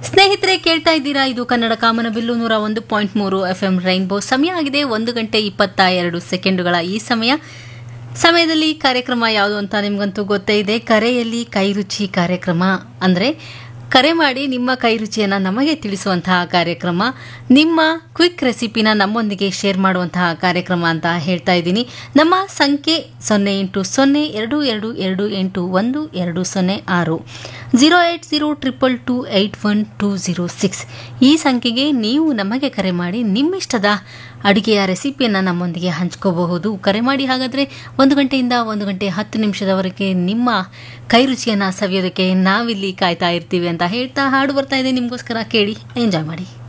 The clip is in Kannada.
ಸ್ನೇಹಿತರೆ ಕೇಳ್ತಾ ಇದ್ದೀರಾ ಇದು ಕನ್ನಡ ಕಾಮನಬಿಲ್ಲು ನೂರ ಒಂದು ಪಾಯಿಂಟ್ ಮೂರು ಎಫ್ ಎಂ ರೈನ್ಬೋ ಸಮಯ ಆಗಿದೆ ಒಂದು ಗಂಟೆ ಇಪ್ಪತ್ತ ಎರಡು ಸೆಕೆಂಡುಗಳ ಈ ಸಮಯ ಸಮಯದಲ್ಲಿ ಕಾರ್ಯಕ್ರಮ ಯಾವುದು ಅಂತ ನಿಮ್ಗಂತೂ ಗೊತ್ತೇ ಇದೆ ಕರೆಯಲ್ಲಿ ಕೈ ರುಚಿ ಕಾರ್ಯಕ್ರಮ ಅಂದರೆ ಕರೆ ಮಾಡಿ ನಿಮ್ಮ ಕೈ ರುಚಿಯನ್ನು ನಮಗೆ ತಿಳಿಸುವಂತಹ ಕಾರ್ಯಕ್ರಮ ನಿಮ್ಮ ಕ್ವಿಕ್ ರೆಸಿಪಿನ ನಮ್ಮೊಂದಿಗೆ ಶೇರ್ ಮಾಡುವಂತಹ ಕಾರ್ಯಕ್ರಮ ಅಂತ ಹೇಳ್ತಾ ಇದ್ದೀನಿ ನಮ್ಮ ಸಂಖ್ಯೆ ಸೊನ್ನೆ ಎಂಟು ಸೊನ್ನೆ ಎರಡು ಎರಡು ಎರಡು ಎಂಟು ಒಂದು ಎರಡು ಸೊನ್ನೆ ಆರು zero eight zero triple two eight one two zero six ಈ ಸಂಖ್ಯೆಗೆ ನೀವು ನಮಗೆ ಕರೆ ಮಾಡಿ ನಿಮ್ಮಿಷ್ಟದ ಅಡುಗೆಯ ರೆಸಿಪಿಯನ್ನು ನಮ್ಮೊಂದಿಗೆ ಹಂಚ್ಕೋಬಹುದು ಕರೆ ಮಾಡಿ ಹಾಗಾದರೆ ಒಂದು ಗಂಟೆಯಿಂದ ಒಂದು ಗಂಟೆ ಹತ್ತು ನಿಮಿಷದವರೆಗೆ ನಿಮ್ಮ ಕೈ ರುಚಿಯನ್ನು ಸವಿಯೋದಕ್ಕೆ ನಾವಿಲ್ಲಿ ಕಾಯ್ತಾ ಇರ್ತೀವಿ ಅಂತ ಹೇಳ್ತಾ ಹಾಡು ಬರ್ತಾ ಇದೆ ನಿಮಗೋಸ್ಕರ ಕೇಳಿ ಎಂಜಾಯ್ ಮಾಡಿ